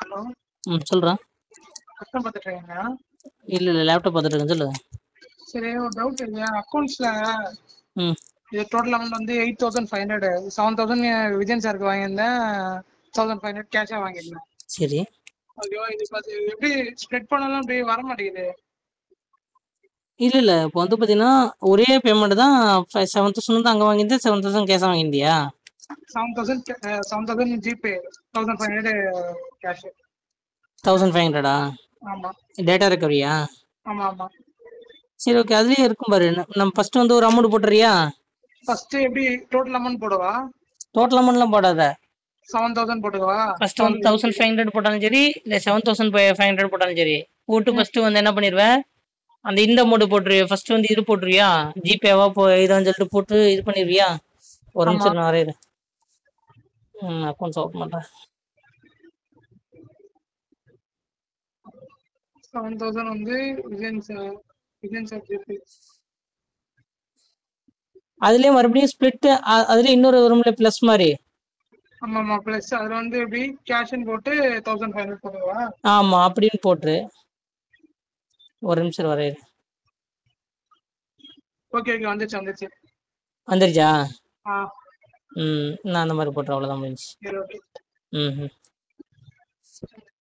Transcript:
Hello ம் சொல்றா கஷ்டம் பார்த்துட்டு இருக்கீங்களா இல்ல இல்ல லேப்டாப் பார்த்துட்டு இருக்கேன் சொல்லு சரி ஒரு டவுட் இருக்கு அக்கௌண்ட்ஸ்ல ம் இது டோட்டல் அமௌண்ட் வந்து eight thousand five hundred seven thousand Vijayan சாருக்கு வாங்கியிருந்தேன் தௌசண்ட் ஃபைவ் ஹண்ட்ரட் கேஷாக வாங்கியிருந்தேன் சரி ஓகேவா இது பார்த்து எப்படி ஸ்ப்ரெட் பண்ணாலும் அப்படி வர மாட்டேங்குது இல்ல இல்ல இப்போ வந்து பாத்தீங்கன்னா ஒரே பேமெண்ட் தான் செவன் தௌசண்ட் வந்து அங்க வாங்கியிருந்தேன் செவன் தௌசண்ட் கேஷா வாங்கியிருந்தியா seven thousand seven thousand GPay thousand five hundred cash thousand five ஹண்ட்ரடா ஆமா டேட்டா ரெக்கவரியா ஆமா ஆமா சரி ஓகே அதுலயே இருக்கும் பாரு ந- நம்ம ஃபர்ஸ்ட் வந்து ஒரு அமௌண்ட் போட்டுறியா ஃபர்ஸ்ட் எப்படி டோட்டல் அமௌண்ட் போடவா டோட்டல் அமௌண்ட்லாம் போடாத செவன் தௌசண்ட் போட்டுக்கவா ஃபர்ஸ்ட் வந்து தௌசண்ட் ஃபைவ் ஹண்ட்ரட் போட்டாலும் சரி இல்லை செவன் தௌசண்ட் ஃபைவ் ஹண்ட்ரட் போட்டாலும் சரி போட்டு ஃபர்ஸ்ட் வந்து என்ன பண்ணிடுவேன் அந்த இந்த அமௌண்ட் போட்டுருவியா ஃபர்ஸ்ட் வந்து இது போட்டுருவியா ஜிபேவா போ இதான்னு சொல்லிட்டு போட்டு இது பண்ணிடுவியா ஒரு ஆமா. நிமிஷம் நான் வரையிறேன் ம் அக்கௌண்ட்ஸ் ஓப்பன் பண்றேன் செவன் தௌசண்ட் வந்து Vijayan sir Vijayan sir GPay அதுலயே மறுபடியும் ஸ்பிளிட் அதுல இன்னொரு வரும்ல ப்ளஸ் மாதிரி ஆமா ஆமா பிளஸ் அதுல வந்து எப்படி கேஷ்னு போட்டு தௌசண்ட் ஃபைவ் ஹண்ட்ரட் போடுவா ஆமா அப்படின்னு போட்டுரு ஒரு நிமிஷம் வரையிறேன் ஓகே ஓகே வந்துச்சு வந்துச்சு வந்துருச்சா ஆ ம் நான் அந்த மாதிரி போட்டுறேன் அவ்வளோதான் முடிஞ்சு சரி ஓகே ம் ம்